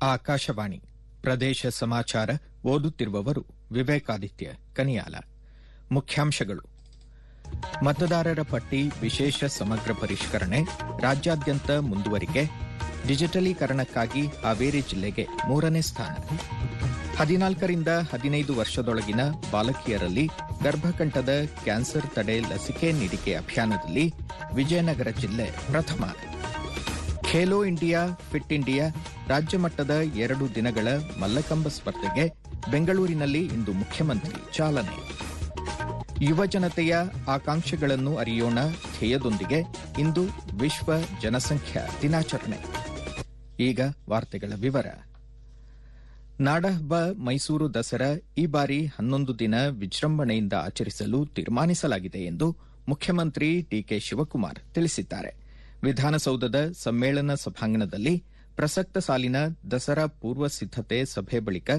ಆಕಾಶವಾಣಿ ಪ್ರದೇಶ ಸಮಾಚಾರ ಓದುತ್ತಿರುವವರು ವಿವೇಕಾದಿತ್ಯ ಕನಿಯಾಲ ಮುಖ್ಯಾಂಶಗಳು ಮತದಾರರ ಪಟ್ಟಿ ವಿಶೇಷ ಸಮಗ್ರ ಪರಿಷ್ಕರಣೆ ರಾಜ್ಯಾದ್ಯಂತ ಮುಂದುವರಿಕೆ ಡಿಜಿಟಲೀಕರಣಕ್ಕಾಗಿ ಹಾವೇರಿ ಜಿಲ್ಲೆಗೆ ಮೂರನೇ ಸ್ಥಾನ ಹದಿನಾಲ್ಕರಿಂದ ಹದಿನೈದು ವರ್ಷದೊಳಗಿನ ಬಾಲಕಿಯರಲ್ಲಿ ಗರ್ಭಕಂಠದ ಕ್ಯಾನ್ಸರ್ ತಡೆ ಲಸಿಕೆ ನೀಡಿಕೆ ಅಭಿಯಾನದಲ್ಲಿ ವಿಜಯನಗರ ಜಿಲ್ಲೆ ಪ್ರಥಮ ಖೇಲೋ ಇಂಡಿಯಾ ಫಿಟ್ ಇಂಡಿಯಾ ರಾಜ್ಯ ಮಟ್ಟದ ಎರಡು ದಿನಗಳ ಮಲ್ಲಕಂಬ ಸ್ಪರ್ಧೆಗೆ ಬೆಂಗಳೂರಿನಲ್ಲಿ ಇಂದು ಮುಖ್ಯಮಂತ್ರಿ ಚಾಲನೆ ಯುವ ಜನತೆಯ ಆಕಾಂಕ್ಷೆಗಳನ್ನು ಅರಿಯೋಣ ಧ್ಯೇಯದೊಂದಿಗೆ ಇಂದು ವಿಶ್ವ ಜನಸಂಖ್ಯಾ ದಿನಾಚರಣೆ ಈಗ ವಾರ್ತೆಗಳ ವಿವರ ನಾಡಹಬ್ಬ ಮೈಸೂರು ದಸರಾ ಈ ಬಾರಿ ಹನ್ನೊಂದು ದಿನ ವಿಜೃಂಭಣೆಯಿಂದ ಆಚರಿಸಲು ತೀರ್ಮಾನಿಸಲಾಗಿದೆ ಎಂದು ಮುಖ್ಯಮಂತ್ರಿ ಡಿಕೆ ಶಿವಕುಮಾರ್ ತಿಳಿಸಿದ್ದಾರೆ ವಿಧಾನಸೌಧದ ಸಮ್ಮೇಳನ ಸಭಾಂಗಣದಲ್ಲಿ ಪ್ರಸಕ್ತ ಸಾಲಿನ ದಸರಾ ಪೂರ್ವ ಸಿದ್ದತೆ ಸಭೆ ಬಳಿಕ